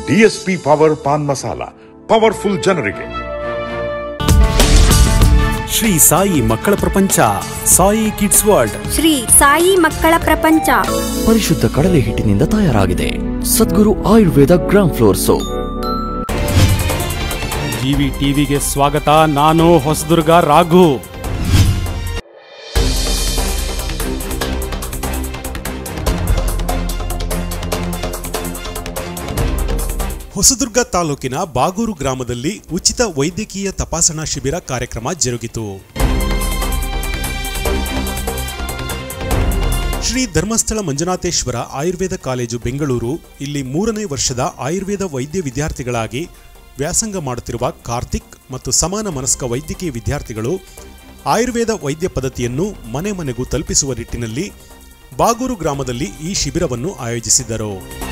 DSP power pan masala powerful ಜನರಿಗೆ ಶ್ರೀ ಸಾಯಿ ಮಕ್ಕಳ ಪ್ರಪಂಚ ಸಾಯಿ ಕಿಡ್ಸ್ ವರ್ಲ್ಡ್ ಶ್ರೀ ಸಾಯಿ ಮಕ್ಕಳ ಪ್ರಪಂಚ ಪರಿಶುದ್ಧ ಕಡಲೆ ಹಿಟ್ಟಿನಿಂದ ತಯಾರಾಗಿದೆ Sadguru Ayurveda gram flour soap GV ಟಿವಿಗೆ ಸ್ವಾಗತ ನಾನು ಹೊಸದುರ್ಗ ರಾಘು ಹೊಸದುರ್ಗ ತಾಲೂಕಿನ ಬಾಗೂರು ಗ್ರಾಮದಲ್ಲಿ ಉಚಿತ ವೈದ್ಯಕೀಯ ತಪಾಸಣಾ ಶಿಬಿರ ಕಾರ್ಯಕ್ರಮ ಜರುಗಿತು ಶ್ರೀ ಧರ್ಮಸ್ಥಳ ಮಂಜುನಾಥೇಶ್ವರ ಆಯುರ್ವೇದ ಕಾಲೇಜು ಬೆಂಗಳೂರು ಇಲ್ಲಿ ಮೂರನೇ ವರ್ಷದ ಆಯುರ್ವೇದ ವೈದ್ಯ ವಿದ್ಯಾರ್ಥಿಗಳಾಗಿ ವ್ಯಾಸಂಗ ಮಾಡುತ್ತಿರುವ ಕಾರ್ತಿಕ್ ಮತ್ತು ಸಮಾನ ಮನಸ್ಕ ವೈದ್ಯಕೀಯ ವಿದ್ಯಾರ್ಥಿಗಳು ಆಯುರ್ವೇದ ವೈದ್ಯ ಪದ್ಧತಿಯನ್ನು ಮನೆ ಮನೆಗೂ ತಲುಪಿಸುವ ನಿಟ್ಟಿನಲ್ಲಿ ಬಾಗೂರು ಗ್ರಾಮದಲ್ಲಿ ಈ ಶಿಬಿರವನ್ನು ಆಯೋಜಿಸಿದ್ದರು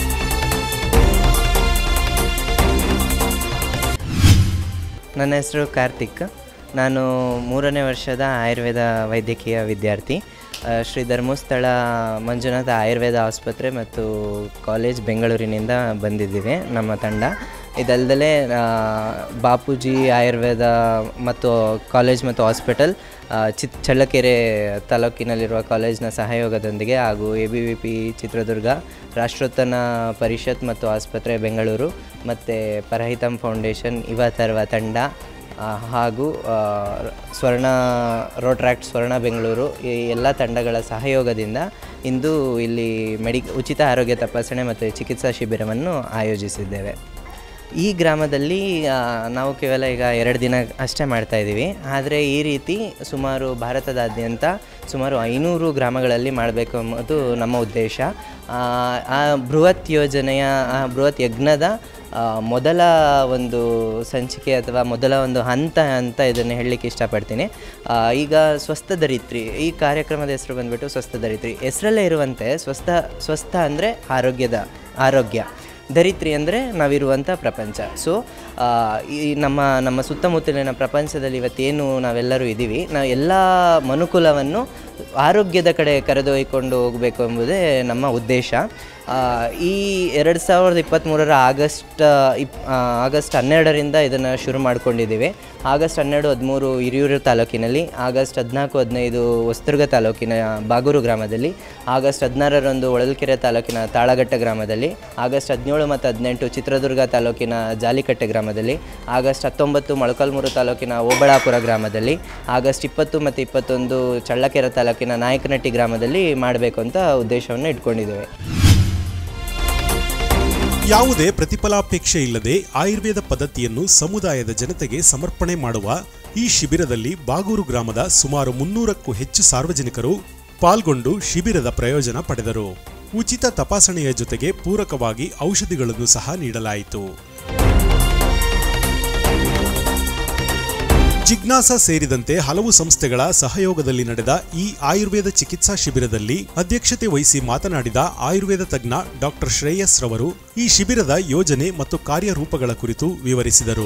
ನನ್ನ ಹೆಸರು ಕಾರ್ತಿಕ್ ನಾನು ಮೂರನೇ ವರ್ಷದ ಆಯುರ್ವೇದ ವೈದ್ಯಕೀಯ ವಿದ್ಯಾರ್ಥಿ ಆ, ಶ್ರೀ ಧರ್ಮಸ್ಥಳ ಮಂಜುನಾಥ ಆಯುರ್ವೇದ ಆಸ್ಪತ್ರೆ ಮತ್ತು ಕಾಲೇಜ್ ಬೆಂಗಳೂರಿನಿಂದ ಬಂದಿದ್ದೀವಿ ನಮ್ಮ ತಂಡ ಇದಲ್ದಲೇ ಆ, ಬಾಪೂಜಿ ಆಯುರ್ವೇದ ಮತ್ತು ಕಾಲೇಜ್ ಮತ್ತು ಹಾಸ್ಪಿಟಲ್ ಆ, ಚಿತ್ ಚಳ್ಳಕೆರೆ ತಾಲೂಕಿನಲ್ಲಿರುವ ಕಾಲೇಜ್ನ ಸಹಯೋಗದೊಂದಿಗೆ ಹಾಗೂ A B V P Chitradurga Rashtrotthana Parishat ಮತ್ತು ಆಸ್ಪತ್ರೆ ಬೆಂಗಳೂರು ಮತ್ತು ಪರಹಿತಂ ಫೌಂಡೇಶನ್ ಇವತರ್ವ ತಂಡ ಆ, ಹಾಗೂ ಆ, ಸ್ವರ್ಣ ರೋಟ್ರಾಕ್ಟ್ ಸ್ವರ್ಣ ಬೆಂಗಳೂರು ಈ ಎಲ್ಲ ತಂಡಗಳ ಸಹಯೋಗದಿಂದ ಇಂದು ಇಲ್ಲಿ ಮೆಡಿ ಉಚಿತ ಆರೋಗ್ಯ ತಪಾಸಣೆ ಮತ್ತು ಚಿಕಿತ್ಸಾ ಶಿಬಿರವನ್ನು ಆಯೋಜಿಸಿದ್ದೇವೆ ಈ ಗ್ರಾಮದಲ್ಲಿ ಆ, ನಾವು ಕೇವಲ ಈಗ ಎರಡು ದಿನ ಅಷ್ಟೇ ಮಾಡ್ತಾ ಇದ್ದೀವಿ ಆದರೆ ಈ ರೀತಿ ಸುಮಾರು ಭಾರತದಾದ್ಯಂತ ಸುಮಾರು ಐನೂರು ಗ್ರಾಮಗಳಲ್ಲಿ ಮಾಡಬೇಕು ಎಂಬುದು ನಮ್ಮ ಉದ್ದೇಶ ಆ, ಆ ಬೃಹತ್ ಯೋಜನೆಯ ಆ ಬೃಹತ್ ಯಜ್ಞದ ಆ, ಮೊದಲ ಒಂದು ಸಂಚಿಕೆ ಅಥವಾ ಮೊದಲ ಒಂದು ಹಂತ ಅಂತ ಇದನ್ನು ಹೇಳಲಿಕ್ಕೆ ಇಷ್ಟಪಡ್ತೀನಿ ಆ, ಈಗ ಸ್ವಸ್ಥ ಧರಿತ್ರಿ ಈ ಕಾರ್ಯಕ್ರಮದ ಹೆಸರು ಬಂದ್ಬಿಟ್ಟು ಸ್ವಸ್ಥ ಧರಿತ್ರಿ ಹೆಸರಲ್ಲೇ ಇರುವಂತೆ ಸ್ವಸ್ಥ ಸ್ವಸ್ಥ ಅಂದರೆ ಆರೋಗ್ಯದ ಆರೋಗ್ಯ ಧರಿತ್ರಿ ಅಂದರೆ ನಾವಿರುವಂಥ ಪ್ರಪಂಚ ಸೊ ಈ ನಮ್ಮ ನಮ್ಮ ಸುತ್ತಮುತ್ತಲಿನ ಪ್ರಪಂಚದಲ್ಲಿ ಇವತ್ತೇನು ನಾವೆಲ್ಲರೂ ಇದ್ದೀವಿ ನಾವು ಎಲ್ಲ ಮನುಕುಲವನ್ನು ಆರೋಗ್ಯದ ಕಡೆ ಕರೆದೊಯ್ಕೊಂಡು ಹೋಗಬೇಕು ಎಂಬುದೇ ನಮ್ಮ ಉದ್ದೇಶ ಆ, ಈ ಎರಡು ಸಾವಿರದ ಇಪ್ಪತ್ತ್ಮೂರರ ಆಗಸ್ಟ್ ಇಪ್ ಆ, ಆಗಸ್ಟ್ ಹನ್ನೆರಡರಿಂದ ಇದನ್ನು ಶುರು ಮಾಡ್ಕೊಂಡಿದ್ದೀವಿ ಆಗಸ್ಟ್ ಹನ್ನೆರಡು ಹದಿಮೂರು ಹಿರಿಯೂರು ತಾಲೂಕಿನಲ್ಲಿ ಆಗಸ್ಟ್ ಹದಿನಾಲ್ಕು ಹದಿನೈದು ಹೊಸದುರ್ಗ ತಾಲೂಕಿನ ಬಾಗೂರು ಗ್ರಾಮದಲ್ಲಿ ಆಗಸ್ಟ್ ಹದಿನಾರರಂದು ಹೊಳಲ್ಕೆರೆ ತಾಲೂಕಿನ ತಾಳಘಟ್ಟ ಗ್ರಾಮದಲ್ಲಿ ಆಗಸ್ಟ್ ಹದಿನೇಳು ಮತ್ತು ಹದಿನೆಂಟು ಚಿತ್ರದುರ್ಗ ತಾಲೂಕಿನ ಜಾಲಿಕಟ್ಟೆ ಗ್ರಾಮದಲ್ಲಿ ಆಗಸ್ಟ್ ಹತ್ತೊಂಬತ್ತು ಮೊಳಕಾಲ್ಮೂರು ತಾಲೂಕಿನ ಓಬಳಾಪುರ ಗ್ರಾಮದಲ್ಲಿ ಆಗಸ್ಟ್ ಇಪ್ಪತ್ತು ಮತ್ತು ಇಪ್ಪತ್ತೊಂದು ಚಳ್ಳಕೆರೆ ತಾಲೂಕಿನ ನಾಯಕನಟ್ಟಿ ಗ್ರಾಮದಲ್ಲಿ ಮಾಡಬೇಕು ಅಂತ ಉದ್ದೇಶವನ್ನು ಇಟ್ಕೊಂಡಿದ್ದೇವೆ ಯಾವುದೇ ಪ್ರತಿಫಲಾಪೇಕ್ಷೆ ಇಲ್ಲದೆ ಆಯುರ್ವೇದ ಪದ್ಧತಿಯನ್ನು ಸಮುದಾಯದ ಜನತೆಗೆ ಸಮರ್ಪಣೆ ಮಾಡುವ ಈ ಶಿಬಿರದಲ್ಲಿ ಬಾಗೂರು ಗ್ರಾಮದ ಸುಮಾರು ಮುನ್ನೂರಕ್ಕೂ ಹೆಚ್ಚು ಸಾರ್ವಜನಿಕರು ಪಾಲ್ಗೊಂಡು ಶಿಬಿರದ ಪ್ರಯೋಜನ ಪಡೆದರು ಉಚಿತ ತಪಾಸಣೆಯ ಜೊತೆಗೆ ಪೂರಕವಾಗಿ ಔಷಧಿಗಳನ್ನು ಸಹ ನೀಡಲಾಯಿತು ಜಿಜ್ಞಾಸ ಸೇರಿದಂತೆ ಹಲವು ಸಂಸ್ಥೆಗಳ ಸಹಯೋಗದಲ್ಲಿ ನಡೆದ ಈ ಆಯುರ್ವೇದ ಚಿಕಿತ್ಸಾ ಶಿಬಿರದಲ್ಲಿ ಅಧ್ಯಕ್ಷತೆ ವಹಿಸಿ ಮಾತನಾಡಿದ ಆಯುರ್ವೇದ ತಜ್ಞ ಡಾಕ್ಟರ್ ಶ್ರೇಯಸ್ ರವರು ಈ ಶಿಬಿರದ ಯೋಜನೆ ಮತ್ತು ಕಾರ್ಯರೂಪಗಳ ಕುರಿತು ವಿವರಿಸಿದರು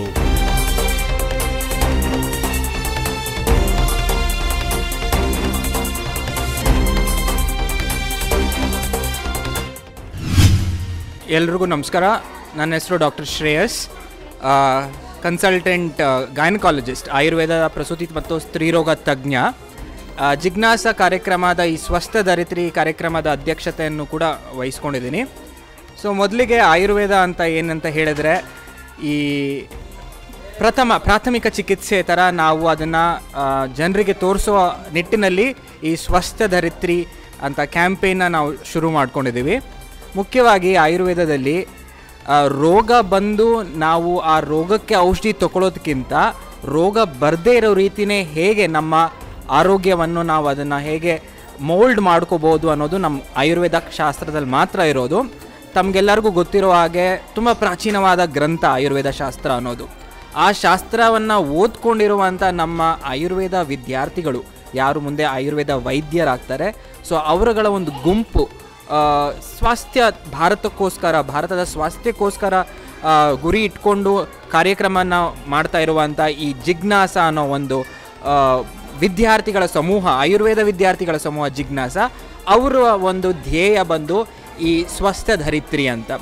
ಎಲ್ರಿಗೂ ನಮಸ್ಕಾರ ನನ್ನ ಹೆಸರು doctor Shreyas consultant gynaecologist Ayurveda ಪ್ರಸೂತಿ ಮತ್ತು ಸ್ತ್ರೀರೋಗ ತಜ್ಞ ಆ, ಜಿಜ್ಞಾಸ ಕಾರ್ಯಕ್ರಮದ ಈ ಸ್ವಸ್ಥ ಧರಿತ್ರಿ ಕಾರ್ಯಕ್ರಮದ ಅಧ್ಯಕ್ಷತೆಯನ್ನು ಕೂಡ ವಹಿಸ್ಕೊಂಡಿದ್ದೀನಿ ಸೊ ಮೊದಲಿಗೆ ಆಯುರ್ವೇದ ಅಂತ ಏನಂತ ಹೇಳಿದ್ರೆ ಈ ಪ್ರಥಮ ಪ್ರಾಥಮಿಕ ಚಿಕಿತ್ಸೆ ಥರ ನಾವು ಅದನ್ನು ಜನರಿಗೆ ತೋರಿಸುವ ನಿಟ್ಟಿನಲ್ಲಿ ಈ ಸ್ವಸ್ಥ ಧರಿತ್ರಿ ಅಂತ ಕ್ಯಾಂಪೇನ್ನ ನಾವು ಶುರು ಮಾಡ್ಕೊಂಡಿದ್ದೀವಿ ಮುಖ್ಯವಾಗಿ ಆಯುರ್ವೇದದಲ್ಲಿ ಆ, ರೋಗ ಬಂದು ನಾವು ಆ ರೋಗಕ್ಕೆ ಔಷಧಿ ತಗೊಳ್ಳೋದಕ್ಕಿಂತ ರೋಗ ಬರದೇ ಇರೋ ರೀತಿನೇ ಹೇಗೆ ನಮ್ಮ ಆರೋಗ್ಯವನ್ನು ನಾವು ಅದನ್ನು ಹೇಗೆ ಮೋಲ್ಡ್ ಮಾಡ್ಕೋಬೋದು ಅನ್ನೋದು ನಮ್ಮ ಆಯುರ್ವೇದ ಶಾಸ್ತ್ರದಲ್ಲಿ ಮಾತ್ರ ಇರೋದು ತಮಗೆಲ್ಲರಿಗೂ ಗೊತ್ತಿರೋ ಹಾಗೆ ತುಂಬ ಪ್ರಾಚೀನವಾದ ಗ್ರಂಥ ಆಯುರ್ವೇದ ಶಾಸ್ತ್ರ ಅನ್ನೋದು ಆ ಶಾಸ್ತ್ರವನ್ನು ಓದ್ಕೊಂಡಿರುವಂಥ ನಮ್ಮ ಆಯುರ್ವೇದ ವಿದ್ಯಾರ್ಥಿಗಳು ಯಾರು ಮುಂದೆ ಆಯುರ್ವೇದ ವೈದ್ಯರಾಗ್ತಾರೆ ಸೊ ಅವರುಗಳ ಒಂದು ಗುಂಪು ಆ, ಸ್ವಾಸ್ಥ್ಯ ಭಾರತಕ್ಕೋಸ್ಕರ ಭಾರತದ ಸ್ವಾಸ್ಥ್ಯಕ್ಕೋಸ್ಕರ ಆ, ಗುರಿ ಇಟ್ಕೊಂಡು ಕಾರ್ಯಕ್ರಮನ ಮಾಡ್ತಾ ಇರುವಂಥ ಈ ಜಿಜ್ಞಾಸ ಅನ್ನೋ ಒಂದು ಆ, ವಿದ್ಯಾರ್ಥಿಗಳ ಸಮೂಹ ಆಯುರ್ವೇದ ವಿದ್ಯಾರ್ಥಿಗಳ ಸಮೂಹ ಜಿಜ್ಞಾಸ ಅವರ ಒಂದು ಧ್ಯೇಯ ಬಂದು ಈ ಸ್ವಸ್ಥ ಧರಿತ್ರಿ ಅಂತ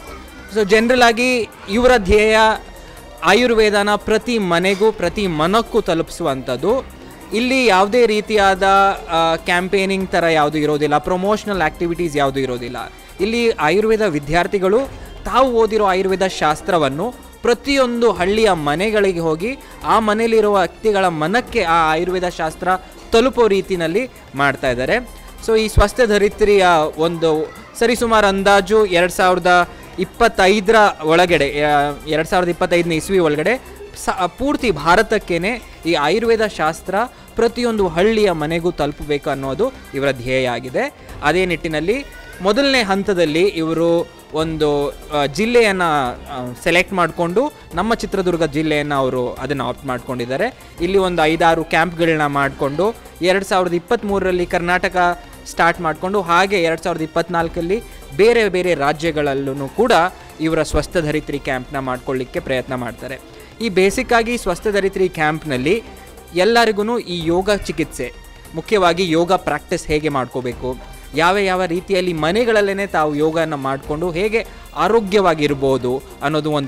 ಸೊ ಜನರಲ್ ಆಗಿ ಇವರ ಧ್ಯೇಯ ಆಯುರ್ವೇದನ ಪ್ರತಿ ಮನೆಗೂ ಪ್ರತಿ ಮನಕ್ಕೂ ತಲುಪಿಸುವಂಥದ್ದು ಇಲ್ಲಿ ಯಾವುದೇ ರೀತಿಯಾದ ಕ್ಯಾಂಪೇನಿಂಗ್ ಥರ ಯಾವುದು ಇರೋದಿಲ್ಲ ಪ್ರಮೋಷನಲ್ ಆ್ಯಕ್ಟಿವಿಟೀಸ್ ಯಾವುದು ಇರೋದಿಲ್ಲ ಇಲ್ಲಿ ಆಯುರ್ವೇದ ವಿದ್ಯಾರ್ಥಿಗಳು ತಾವು ಓದಿರೋ ಆಯುರ್ವೇದ ಶಾಸ್ತ್ರವನ್ನು ಪ್ರತಿಯೊಂದು ಹಳ್ಳಿಯ ಮನೆಗಳಿಗೆ ಹೋಗಿ ಆ ಮನೆಯಲ್ಲಿರುವ ವ್ಯಕ್ತಿಗಳ ಮನಕ್ಕೆ ಆ ಆಯುರ್ವೇದ ಶಾಸ್ತ್ರ ತಲುಪೋ ರೀತಿನಲ್ಲಿ ಮಾಡ್ತಾ ಇದ್ದಾರೆ ಸೊ ಈ ಸ್ವಸ್ಥ ಧರಿತ್ರಿಯ ಒಂದು ಸರಿಸುಮಾರು ಅಂದಾಜು ಎರಡು ಸಾವಿರದ ಇಪ್ಪತ್ತೈದರ ಒಳಗಡೆ ಎರಡು ಸಾವಿರದ ಇಪ್ಪತ್ತೈದನೇ ಇಸ್ವಿ ಒಳಗಡೆ ಸ ಪೂರ್ತಿ ಭಾರತಕ್ಕೇನೆ ಈ ಆಯುರ್ವೇದ ಶಾಸ್ತ್ರ ಪ್ರತಿಯೊಂದು ಹಳ್ಳಿಯ ಮನೆಗೂ ತಲುಪಬೇಕು ಅನ್ನೋದು ಇವರ ಧ್ಯೇಯ ಆಗಿದೆ ಅದೇ ನಿಟ್ಟಿನಲ್ಲಿ ಮೊದಲನೇ ಹಂತದಲ್ಲಿ ಇವರು ಒಂದು ಜಿಲ್ಲೆಯನ್ನು ಸೆಲೆಕ್ಟ್ ಮಾಡಿಕೊಂಡು ನಮ್ಮ ಚಿತ್ರದುರ್ಗ ಜಿಲ್ಲೆಯನ್ನು ಅವರು ಅದನ್ನು ಆಪ್ಟ್ ಮಾಡ್ಕೊಂಡಿದ್ದಾರೆ ಇಲ್ಲಿ ಒಂದು ಐದಾರು ಕ್ಯಾಂಪ್ಗಳನ್ನ ಮಾಡಿಕೊಂಡು ಎರಡು ಸಾವಿರದ ಇಪ್ಪತ್ತ್ಮೂರರಲ್ಲಿ ಕರ್ನಾಟಕ ಸ್ಟಾರ್ಟ್ ಮಾಡಿಕೊಂಡು ಹಾಗೆ ಎರಡು ಸಾವಿರದ ಇಪ್ಪತ್ನಾಲ್ಕಲ್ಲಿ ಬೇರೆ ಬೇರೆ ರಾಜ್ಯಗಳಲ್ಲೂ ಕೂಡ ಇವರ ಸ್ವಸ್ಥ ಧರಿತ್ರಿ ಕ್ಯಾಂಪ್ನ ಮಾಡ್ಕೊಳ್ಳಿಕ್ಕೆ ಪ್ರಯತ್ನ ಮಾಡ್ತಾರೆ ಈ ಬೇಸಿಕ್ಕಾಗಿ ಸ್ವಸ್ಥ ಧರಿತ್ರಿ ಕ್ಯಾಂಪ್ನಲ್ಲಿ ಎಲ್ಲರಿಗೂ ಈ ಯೋಗ ಚಿಕಿತ್ಸೆ ಮುಖ್ಯವಾಗಿ ಯೋಗ ಪ್ರಾಕ್ಟೀಸ್ ಹೇಗೆ ಮಾಡ್ಕೋಬೇಕು ಯಾವ ಯಾವ ರೀತಿಯಲ್ಲಿ ಮನೆಗಳಲ್ಲೇ ತಾವು ಯೋಗನ ಮಾಡಿಕೊಂಡು ಹೇಗೆ ಆರೋಗ್ಯವಾಗಿರ್ಬೋದು ಅನ್ನೋದು ಒಂದು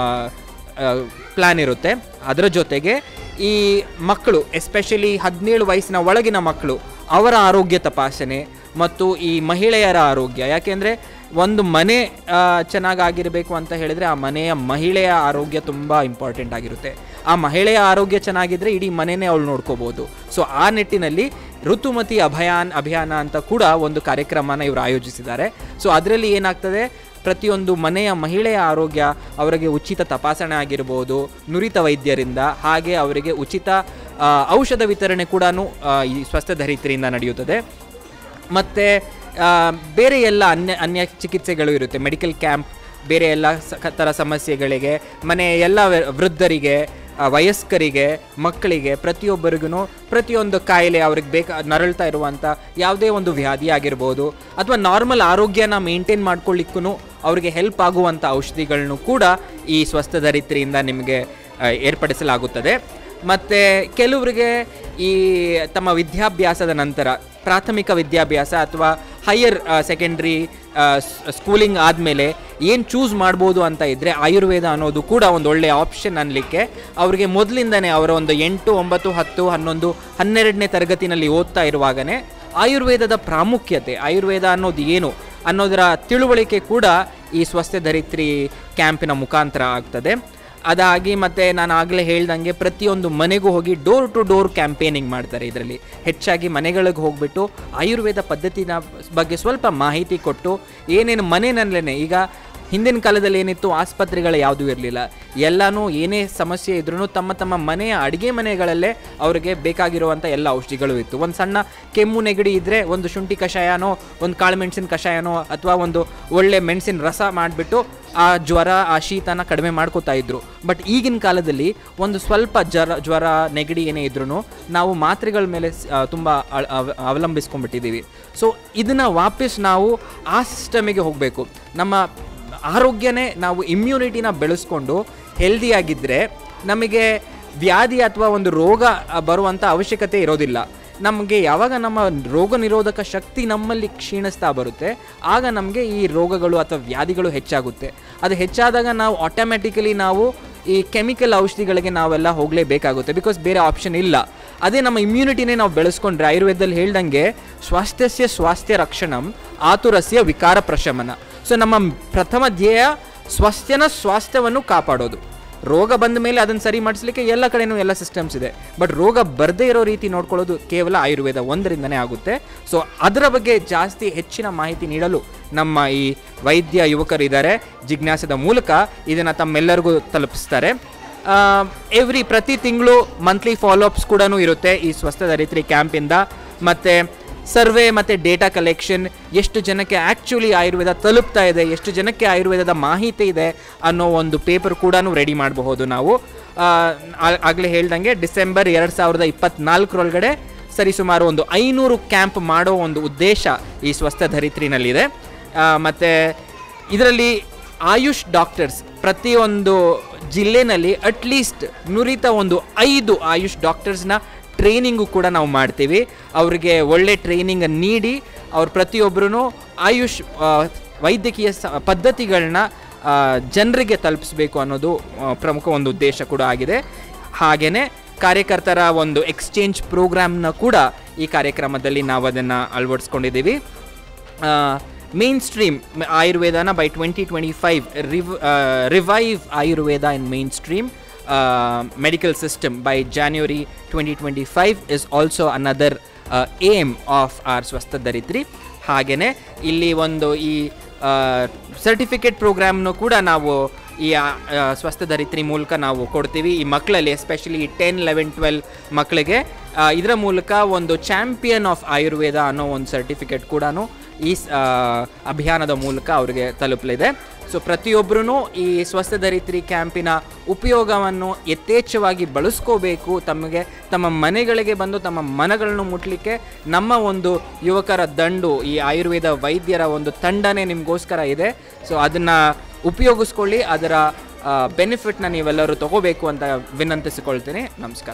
ಪ್ಲ್ಯಾನ್ ಇರುತ್ತೆ ಅದರ ಜೊತೆಗೆ ಈ ಮಕ್ಕಳು ಎಸ್ಪೆಷಲಿ ಹದಿನೇಳು ವಯಸ್ಸಿನ ಒಳಗಿನ ಮಕ್ಕಳು ಅವರ ಆರೋಗ್ಯ ತಪಾಸಣೆ ಮತ್ತು ಈ ಮಹಿಳೆಯರ ಆರೋಗ್ಯ ಯಾಕೆಂದರೆ ಒಂದು ಮನೆ ಚೆನ್ನಾಗಾಗಿರಬೇಕು ಅಂತ ಹೇಳಿದರೆ ಆ ಮನೆಯ ಮಹಿಳೆಯ ಆರೋಗ್ಯ ತುಂಬ ಇಂಪಾರ್ಟೆಂಟ್ ಆಗಿರುತ್ತೆ ಆ ಮಹಿಳೆಯ ಆರೋಗ್ಯ ಚೆನ್ನಾಗಿದ್ದರೆ ಇಡೀ ಮನೆಯೇ ಅವಳು ನೋಡ್ಕೋಬೋದು ಸೊ ಆ ನಿಟ್ಟಿನಲ್ಲಿ ಋತುಮತಿ ಅಭಿಯಾನ್ ಅಭಿಯಾನ ಅಂತ ಕೂಡ ಒಂದು ಕಾರ್ಯಕ್ರಮನ ಇವರು ಆಯೋಜಿಸಿದ್ದಾರೆ ಸೊ ಅದರಲ್ಲಿ ಏನಾಗ್ತದೆ ಪ್ರತಿಯೊಂದು ಮನೆಯ ಮಹಿಳೆಯ ಆರೋಗ್ಯ ಅವರಿಗೆ ಉಚಿತ ತಪಾಸಣೆ ಆಗಿರ್ಬೋದು ನುರಿತ ವೈದ್ಯರಿಂದ ಹಾಗೆ ಅವರಿಗೆ ಉಚಿತ ಆ, ಔಷಧ ವಿತರಣೆ ಕೂಡ ಈ ಸ್ವಸ್ಥ ಧರಿತ್ರಿಯಿಂದ ನಡೆಯುತ್ತದೆ ಮತ್ತು ಬೇರೆ ಎಲ್ಲ ಅನ್ಯ ಅನ್ಯ ಚಿಕಿತ್ಸೆಗಳು ಇರುತ್ತೆ ಮೆಡಿಕಲ್ ಕ್ಯಾಂಪ್ ಬೇರೆ ಎಲ್ಲ ಸ ಕ- ಥರ ಸಮಸ್ಯೆಗಳಿಗೆ ಮನೆ ಎಲ್ಲ ವ- ವೃದ್ಧರಿಗೆ ಆ, ವಯಸ್ಕರಿಗೆ ಮಕ್ಕಳಿಗೆ ಪ್ರತಿಯೊಬ್ಬರಿಗೂ ಪ್ರತಿಯೊಂದು ಕಾಯಿಲೆ ಅವ್ರಿಗೆ ಬೇಕಾ ನರಳ್ತಾ ಇರುವಂಥ ಯಾವುದೇ ಒಂದು ವ್ಯಾಧಿ ಆಗಿರ್ಬೋದು ಅಥವಾ ನಾರ್ಮಲ್ ಆರೋಗ್ಯನ ಮೇಂಟೈನ್ ಮಾಡ್ಕೊಳ್ಳಿಕ್ಕೂ ಅವ್ರಿಗೆ ಹೆಲ್ಪ್ ಆಗುವಂಥ ಔಷಧಿಗಳನ್ನು ಕೂಡ ಈ ಸ್ವಸ್ಥ ಧರಿತ್ರಿಯಿಂದ ನಿಮಗೆ ಆ, ಏರ್ಪಡಿಸಲಾಗುತ್ತದೆ ಮತ್ತು ಕೆಲವರಿಗೆ ಈ ತಮ್ಮ ವಿದ್ಯಾಭ್ಯಾಸದ ನಂತರ ಪ್ರಾಥಮಿಕ ವಿದ್ಯಾಭ್ಯಾಸ ಅಥವಾ ಹೈಯರ್ ಸೆಕೆಂಡ್ರಿ ಸ್ಕೂಲಿಂಗ್ ಆದಮೇಲೆ ಏನು ಚೂಸ್ ಮಾಡ್ಬೋದು ಅಂತ ಇದ್ದರೆ ಆಯುರ್ವೇದ ಅನ್ನೋದು ಕೂಡ ಒಂದು ಒಳ್ಳೆಯ ಆಪ್ಷನ್ ಅನ್ನಲಿಕ್ಕೆ ಅವರಿಗೆ ಮೊದಲಿಂದನೇ ಅವರ ಒಂದು ಎಂಟು ಒಂಬತ್ತು ಹತ್ತು ಹನ್ನೊಂದು ಹನ್ನೆರಡನೇ ತರಗತಿನಲ್ಲಿ ಓದ್ತಾ ಇರುವಾಗನೇ ಆಯುರ್ವೇದದ ಪ್ರಾಮುಖ್ಯತೆ ಆಯುರ್ವೇದ ಅನ್ನೋದು ಏನು ಅನ್ನೋದರ ತಿಳುವಳಿಕೆ ಕೂಡ ಈ ಸ್ವಸ್ಥ ಧರಿತ್ರಿ ಕ್ಯಾಂಪಿನ ಮುಖಾಂತರ ಆಗ್ತದೆ ಅದಾಗಿ ಮತ್ತೆ ನಾನು ಆಗಲೇ ಹೇಳ್ದಂಗೆ ಪ್ರತಿಯೊಂದು ಮನೆಗೂ ಹೋಗಿ ಡೋರ್ ಟು ಡೋರ್ ಕ್ಯಾಂಪೇನಿಂಗ್ ಮಾಡ್ತಾರೆ ಇದರಲ್ಲಿ ಹೆಚ್ಚಾಗಿ ಮನೆಗಳಿಗೆ ಹೋಗ್ಬಿಟ್ಟು ಆಯುರ್ವೇದ ಪದ್ಧತಿನ ಬಗ್ಗೆ ಸ್ವಲ್ಪ ಮಾಹಿತಿ ಕೊಟ್ಟು ಏನೇನು ಮನೆಯಲ್ಲೇ ಈಗ ಹಿಂದಿನ ಕಾಲದಲ್ಲಿ ಏನಿತ್ತು ಆಸ್ಪತ್ರೆಗಳು ಯಾವುದೂ ಇರಲಿಲ್ಲ ಎಲ್ಲನೂ ಏನೇ ಸಮಸ್ಯೆ ಇದ್ರೂ ತಮ್ಮ ತಮ್ಮ ಮನೆಯ ಅಡುಗೆ ಮನೆಗಳಲ್ಲೇ ಅವರಿಗೆ ಬೇಕಾಗಿರುವಂಥ ಎಲ್ಲ ಔಷಧಿಗಳು ಇತ್ತು ಒಂದು ಸಣ್ಣ ಕೆಮ್ಮು ನೆಗಡಿ ಇದ್ದರೆ ಒಂದು ಶುಂಠಿ ಕಷಾಯನೋ ಒಂದು ಕಾಳು ಮೆಣಸಿನ ಕಷಾಯನೋ ಅಥವಾ ಒಂದು ಒಳ್ಳೆ ಮೆಣಸಿನ ರಸ ಮಾಡಿಬಿಟ್ಟು ಆ ಜ್ವರ ಆ ಶೀತನ ಕಡಿಮೆ ಮಾಡ್ಕೋತಾ ಇದ್ರು ಬಟ್ ಈಗಿನ ಕಾಲದಲ್ಲಿ ಒಂದು ಸ್ವಲ್ಪ ಜ್ವರ ಜ್ವರ ನೆಗಡಿ ಏನೇ ಇದ್ರೂ ನಾವು ಮಾತ್ರೆಗಳ ಮೇಲೆ ಸ್- ಆ, ತುಂಬ ಅಳ- ಅವ- ಅವಲಂಬಿಸ್ಕೊಂಡ್ಬಿಟ್ಟಿದ್ದೀವಿ ಸೊ ಇದನ್ನು ವಾಪಸ್ ನಾವು ಆ ಸಿಸ್ಟಮಿಗೆ ಹೋಗಬೇಕು ನಮ್ಮ ಆರೋಗ್ಯನೇ ನಾವು ಇಮ್ಯುನಿಟಿನ ಬೆಳೆಸ್ಕೊಂಡು ಹೆಲ್ದಿಯಾಗಿದ್ದರೆ ನಮಗೆ ವ್ಯಾಧಿ ಅಥವಾ ಒಂದು ರೋಗ ಆ, ಬರುವಂಥ ಅವಶ್ಯಕತೆ ಇರೋದಿಲ್ಲ ನಮಗೆ ಯಾವಾಗ ನಮ್ಮ ರೋಗ ನಿರೋಧಕ ಶಕ್ತಿ ನಮ್ಮಲ್ಲಿ ಕ್ಷೀಣಿಸ್ತಾ ಬರುತ್ತೆ ಆಗ ನಮಗೆ ಈ ರೋಗಗಳು ಅಥವಾ ವ್ಯಾಧಿಗಳು ಹೆಚ್ಚಾಗುತ್ತೆ ಅದು ಹೆಚ್ಚಾದಾಗ ನಾವು ಆಟೋಮ್ಯಾಟಿಕಲಿ ನಾವು ಈ ಕೆಮಿಕಲ್ ಔಷಧಿಗಳಿಗೆ ನಾವೆಲ್ಲ ಹೋಗಲೇಬೇಕಾಗುತ್ತೆ ಬಿಕಾಸ್ ಬೇರೆ ಆಪ್ಷನ್ ಇಲ್ಲ ಅದೇ ನಮ್ಮ ಇಮ್ಯುನಿಟಿನೇ ನಾವು ಬೆಳೆಸ್ಕೊಂಡ್ರೆ ಆಯುರ್ವೇದದಲ್ಲಿ ಹೇಳ್ದಂಗೆ ಸ್ವಾಸ್ಥ್ಯಸ್ಯ ಸ್ವಾಸ್ಥ್ಯ ರಕ್ಷಣಂ ಆತುರಸ್ಯ ವಿಕಾರ ಪ್ರಶಮನ ಸೊ ನಮ್ಮ ಪ್ರಥಮ ಧ್ಯೇಯ ಸ್ವಾಸ್ಥ್ಯನ ಸ್ವಾಸ್ಥ್ಯವನ್ನು ಕಾಪಾಡೋದು ರೋಗ ಬಂದ ಮೇಲೆ ಅದನ್ನು ಸರಿ ಮಾಡಿಸ್ಲಿಕ್ಕೆ ಎಲ್ಲ ಕಡೆನೂ ಎಲ್ಲ ಸಿಸ್ಟಮ್ಸ್ ಇದೆ ಬಟ್ ರೋಗ ಬರದೇ ಇರೋ ರೀತಿ ನೋಡ್ಕೊಳ್ಳೋದು ಕೇವಲ ಆಯುರ್ವೇದ ಒಂದರಿಂದನೇ ಆಗುತ್ತೆ ಸೊ ಅದರ ಬಗ್ಗೆ ಜಾಸ್ತಿ ಹೆಚ್ಚಿನ ಮಾಹಿತಿ ನೀಡಲು ನಮ್ಮ ಈ ವೈದ್ಯ ಯುವಕರಿದ್ದಾರೆ ಜಿಜ್ಞಾಸದ ಮೂಲಕ ಇದನ್ನು ತಮ್ಮೆಲ್ಲರಿಗೂ ತಲುಪಿಸ್ತಾರೆ ಎವ್ರಿ ಪ್ರತಿ ತಿಂಗಳು ಮಂತ್ಲಿ ಫಾಲೋಅಪ್ಸ್ ಕೂಡ ಇರುತ್ತೆ ಈ ಸ್ವಸ್ಥ ಧರಿತ್ರಿ ಕ್ಯಾಂಪಿಂದ ಮತ್ತು ಸರ್ವೆ ಮತ್ತು ಡೇಟಾ ಕಲೆಕ್ಷನ್ ಎಷ್ಟು ಜನಕ್ಕೆ ಆ್ಯಕ್ಚುಲಿ ಆಯುರ್ವೇದ ತಲುಪ್ತಾ ಇದೆ ಎಷ್ಟು ಜನಕ್ಕೆ ಆಯುರ್ವೇದದ ಮಾಹಿತಿ ಇದೆ ಅನ್ನೋ ಒಂದು ಪೇಪರ್ ಕೂಡ ರೆಡಿ ಮಾಡಬಹುದು ನಾವು ಆಗಲೇ ಹೇಳ್ದಂಗೆ ಡಿಸೆಂಬರ್ ಎರಡು ಸಾವಿರದ ಇಪ್ಪತ್ನಾಲ್ಕರೊಳಗಡೆ ಸರಿಸುಮಾರು ಒಂದು ಐನೂರು ಕ್ಯಾಂಪ್ ಮಾಡೋ ಒಂದು ಉದ್ದೇಶ ಈ ಸ್ವಸ್ಥ ಧರಿತ್ರಿನಲ್ಲಿದೆ ಮತ್ತು ಇದರಲ್ಲಿ ಆಯುಷ್ ಡಾಕ್ಟರ್ಸ್ ಪ್ರತಿಯೊಂದು ಜಿಲ್ಲೆನಲ್ಲಿ ಅಟ್ಲೀಸ್ಟ್ ನುರಿತ ಒಂದು ಐದು ಆಯುಷ್ ಡಾಕ್ಟರ್ಸ್ನ ಟ್ರೈನಿಂಗು ಕೂಡ ನಾವು ಮಾಡ್ತೀವಿ ಅವರಿಗೆ ಒಳ್ಳೆ ಟ್ರೈನಿಂಗ್ ನೀಡಿ ಅವ್ರು ಪ್ರತಿಯೊಬ್ಬರೂ ಆಯುಷ್ ಆ, ವೈದ್ಯಕೀಯ ಸ ಪದ್ಧತಿಗಳನ್ನ ಜನರಿಗೆ ತಲುಪಿಸ್ಬೇಕು ಅನ್ನೋದು ಆ, ಪ್ರಮುಖ ಒಂದು ಉದ್ದೇಶ ಕೂಡ ಆಗಿದೆ ಹಾಗೆಯೇ ಕಾರ್ಯಕರ್ತರ ಒಂದು ಎಕ್ಸ್ಚೇಂಜ್ ಪ್ರೋಗ್ರಾಮ್ನ ಕೂಡ ಈ ಕಾರ್ಯಕ್ರಮದಲ್ಲಿ ನಾವು ಅದನ್ನು ಅಳವಡಿಸ್ಕೊಂಡಿದ್ದೀವಿ ಮೇನ್ ಸ್ಟ್ರೀಮ್ ಆಯುರ್ವೇದನ ಬೈ ಟ್ವೆಂಟಿ ಟ್ವೆಂಟಿ ಫೈವ್ ರಿವ್ revive Ayurveda in mainstream medical system by January 2025 is also another uh, aim of our ಸ್ವಸ್ಥ ದರಿತ್ರಿ ಹಾಗೆಯೇ ಇಲ್ಲಿ ಒಂದು ಈ ಸರ್ಟಿಫಿಕೇಟ್ ಪ್ರೋಗ್ರಾಮ್ನು ಕೂಡ ನಾವು ಈ ಆ, ಆ, ಸ್ವಸ್ಥ ದರಿತ್ರಿ ಮೂಲಕ ನಾವು ಕೊಡ್ತೀವಿ ಈ ಮಕ್ಕಳಲ್ಲಿ ಎಸ್ಪೆಷಲಿ ಟೆನ್ ಲೆವೆನ್ ಟ್ವೆಲ್ ಮಕ್ಕಳಿಗೆ ಆ, ಇದರ ಮೂಲಕ ಒಂದು ಚಾಂಪಿಯನ್ ಆಫ್ ಆಯುರ್ವೇದ ಅನ್ನೋ ಒಂದು ಸರ್ಟಿಫಿಕೇಟ್ ಕೂಡ ಈ ಸ್- ಆ, ಅಭಿಯಾನದ ಮೂಲಕ ಅವರಿಗೆ ತಲುಪಲಿದೆ ಸೊ ಪ್ರತಿಯೊಬ್ಬರೂ ಈ ಸ್ವಸ್ಥ ಧರಿತ್ರಿ ಕ್ಯಾಂಪಿನ ಉಪಯೋಗವನ್ನು ಯಥೇಚ್ಛವಾಗಿ ಬಳಸ್ಕೋಬೇಕು ತಮಗೆ ತಮ್ಮ ಮನೆಗಳಿಗೆ ಬಂದು ತಮ್ಮ ಮನಗಳನ್ನು ಮುಟ್ಲಿಕ್ಕೆ ನಮ್ಮ ಒಂದು ಯುವಕರ ದಂಡು ಈ ಆಯುರ್ವೇದ ವೈದ್ಯರ ಒಂದು ತಂಡನೇ ನಿಮಗೋಸ್ಕರ ಇದೆ ಸೊ ಅದನ್ನು ಉಪಯೋಗಿಸ್ಕೊಳ್ಳಿ ಅದರ ಬೆನಿಫಿಟ್ನ ನೀವೆಲ್ಲರೂ ತಗೋಬೇಕು ಅಂತ ವಿನಂತಿಸಿಕೊಳ್ತೀನಿ ನಮಸ್ಕಾರ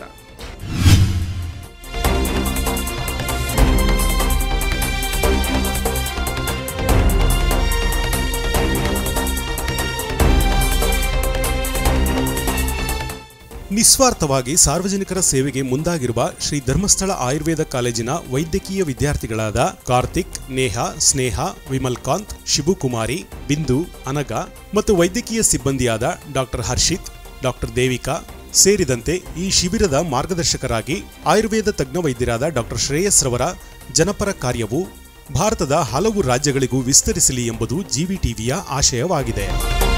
ನಿಸ್ವಾರ್ಥವಾಗಿ ಸಾರ್ವಜನಿಕರ ಸೇವೆಗೆ ಮುಂದಾಗಿರುವ ಶ್ರೀ ಧರ್ಮಸ್ಥಳ ಆಯುರ್ವೇದ ಕಾಲೇಜಿನ ವೈದ್ಯಕೀಯ ವಿದ್ಯಾರ್ಥಿಗಳಾದ ಕಾರ್ತಿಕ್ ನೇಹ ಸ್ನೇಹ ವಿಮಲ್ ಕಾಂತ್ ಶಿಬುಕುಮಾರಿ ಬಿಂದು ಅನಗ ಮತ್ತು ವೈದ್ಯಕೀಯ ಸಿಬ್ಬಂದಿಯಾದ ಡಾಕ್ಟರ್ ಹರ್ಷಿತ್ ಡಾಕ್ಟರ್ ದೇವಿಕಾ ಸೇರಿದಂತೆ ಈ ಶಿಬಿರದ ಮಾರ್ಗದರ್ಶಕರಾಗಿ ಆಯುರ್ವೇದ ತಜ್ಞ ವೈದ್ಯರಾದ ಡಾಕ್ಟರ್ ಶ್ರೇಯಸ್ ರವರ ಜನಪರ ಕಾರ್ಯವು ಭಾರತದ ಹಲವು ರಾಜ್ಯಗಳಿಗೂ ವಿಸ್ತರಿಸಲಿ ಎಂಬುದು ಜಿವಿ ಟಿವಿಯ ಆಶಯವಾಗಿದೆ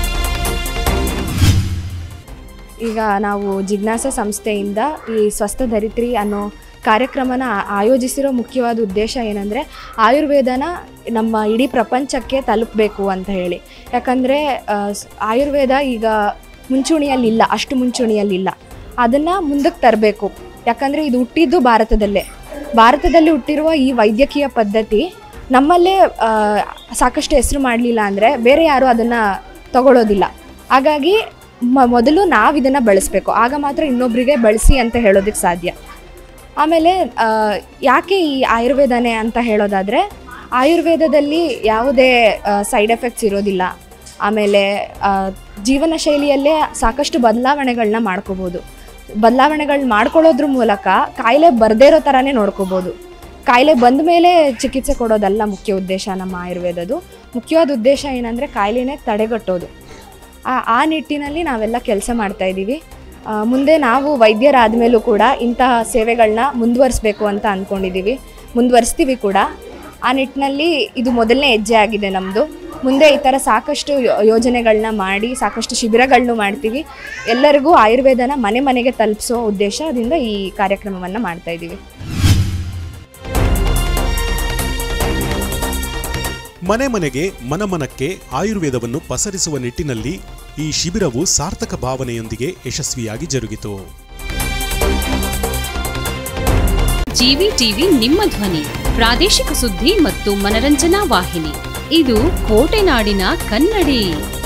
ಈಗ ನಾವು ಜಿಜ್ಞಾಸ ಸಂಸ್ಥೆಯಿಂದ ಈ ಸ್ವಸ್ಥ ಧರಿತ್ರಿ ಅನ್ನೋ ಕಾರ್ಯಕ್ರಮನ ಆ- ಆಯೋಜಿಸಿರೋ ಮುಖ್ಯವಾದ ಉದ್ದೇಶ ಏನಂದರೆ ಆಯುರ್ವೇದನ ನಮ್ಮ ಇಡೀ ಪ್ರಪಂಚಕ್ಕೆ ತಲುಪಬೇಕು ಅಂತ ಹೇಳಿ ಯಾಕಂದರೆ ಆಯುರ್ವೇದ ಈಗ ಮುಂಚೂಣಿಯಲ್ಲಿಲ್ಲ ಅಷ್ಟು ಮುಂಚೂಣಿಯಲ್ಲಿಲ್ಲ ಅದನ್ನು ಮುಂದಕ್ಕೆ ತರಬೇಕು ಯಾಕಂದರೆ ಇದು ಹುಟ್ಟಿದ್ದು ಭಾರತದಲ್ಲೇ ಭಾರತದಲ್ಲಿ ಹುಟ್ಟಿರುವ ಈ ವೈದ್ಯಕೀಯ ಪದ್ಧತಿ ನಮ್ಮಲ್ಲೇ ಆ, ಸಾಕಷ್ಟು ಹೆಸರು ಮಾಡಲಿಲ್ಲ ಅಂದರೆ ಬೇರೆ ಯಾರು ಅದನ್ನು ತಗೊಳ್ಳೋದಿಲ್ಲ ಹಾಗಾಗಿ ಮ ಮೊದಲು ನಾವು ಇದನ್ನು ಬಳಸಬೇಕು ಆಗ ಮಾತ್ರ ಇನ್ನೊಬ್ಬರಿಗೆ ಬಳಸಿ ಅಂತ ಹೇಳೋದಕ್ಕೆ ಸಾಧ್ಯ ಆಮೇಲೆ ಆ, ಯಾಕೆ ಈ ಆಯುರ್ವೇದನೇ ಅಂತ ಹೇಳೋದಾದರೆ ಆಯುರ್ವೇದದಲ್ಲಿ ಯಾವುದೇ ಸೈಡ್ ಎಫೆಕ್ಟ್ಸ್ ಇರೋದಿಲ್ಲ ಆಮೇಲೆ ಆ, ಜೀವನ ಶೈಲಿಯಲ್ಲೇ ಸಾಕಷ್ಟು ಬದಲಾವಣೆಗಳನ್ನ ಮಾಡ್ಕೋಬೋದು ಬದಲಾವಣೆಗಳನ್ನ ಮಾಡ್ಕೊಳ್ಳೋದ್ರ ಮೂಲಕ ಕಾಯಿಲೆ ಬರದೇ ಇರೋ ಥರನೇ ನೋಡ್ಕೋಬೋದು ಕಾಯಿಲೆ ಬಂದ ಮೇಲೆ ಚಿಕಿತ್ಸೆ ಕೊಡೋದಲ್ಲ ಮುಖ್ಯ ಉದ್ದೇಶ ನಮ್ಮ ಆಯುರ್ವೇದದ್ದು ಮುಖ್ಯವಾದ ಉದ್ದೇಶ ಏನಂದರೆ ಕಾಯಿಲೆನೇ ತಡೆಗಟ್ಟೋದು ಆ ಆ ನಿಟ್ಟಿನಲ್ಲಿ ನಾವೆಲ್ಲ ಕೆಲಸ ಮಾಡ್ತಾ ಇದ್ದೀವಿ ಆ, ಮುಂದೆ ನಾವು ವೈದ್ಯರಾದ ಮೇಲೂ ಕೂಡ ಇಂತಹ ಸೇವೆಗಳನ್ನ ಮುಂದುವರಿಸಬೇಕು ಅಂತ ಅಂದ್ಕೊಂಡಿದ್ದೀವಿ ಮುಂದುವರಿಸ್ತೀವಿ ಕೂಡ ಆ ನಿಟ್ಟಿನಲ್ಲಿ ಇದು ಮೊದಲನೇ ಹೆಜ್ಜೆ ಆಗಿದೆ ನಮ್ಮದು ಮುಂದೆ ಈ ಥರ ಸಾಕಷ್ಟು ಯೋ- ಯೋಜನೆಗಳನ್ನ ಮಾಡಿ ಸಾಕಷ್ಟು ಶಿಬಿರಗಳನ್ನೂ ಮಾಡ್ತೀವಿ ಎಲ್ಲರಿಗೂ ಆಯುರ್ವೇದನ ಮನೆ ಮನೆಗೆ ತಲುಪಿಸೋ ಉದ್ದೇಶದಿಂದ ಈ ಕಾರ್ಯಕ್ರಮವನ್ನು ಮಾಡ್ತಾ ಇದ್ದೀವಿ ಮನೆ ಮನೆಗೆ ಮನಮನಕ್ಕೆ ಆಯುರ್ವೇದವನ್ನು ಪಸರಿಸುವ ನಿಟ್ಟಿನಲ್ಲಿ ಈ ಶಿಬಿರವು ಸಾರ್ಥಕ ಭಾವನೆಯೊಂದಿಗೆ ಯಶಸ್ವಿಯಾಗಿ ಜರುಗಿತು ಜಿವಿ ಟಿವಿ ನಿಮ್ಮ ಧ್ವನಿ ಪ್ರಾದೇಶಿಕ ಸುದ್ದಿ ಮತ್ತು ಮನರಂಜನಾ ವಾಹಿನಿ ಇದು ಕೋಟೆನಾಡಿನ ಕನ್ನಡಿ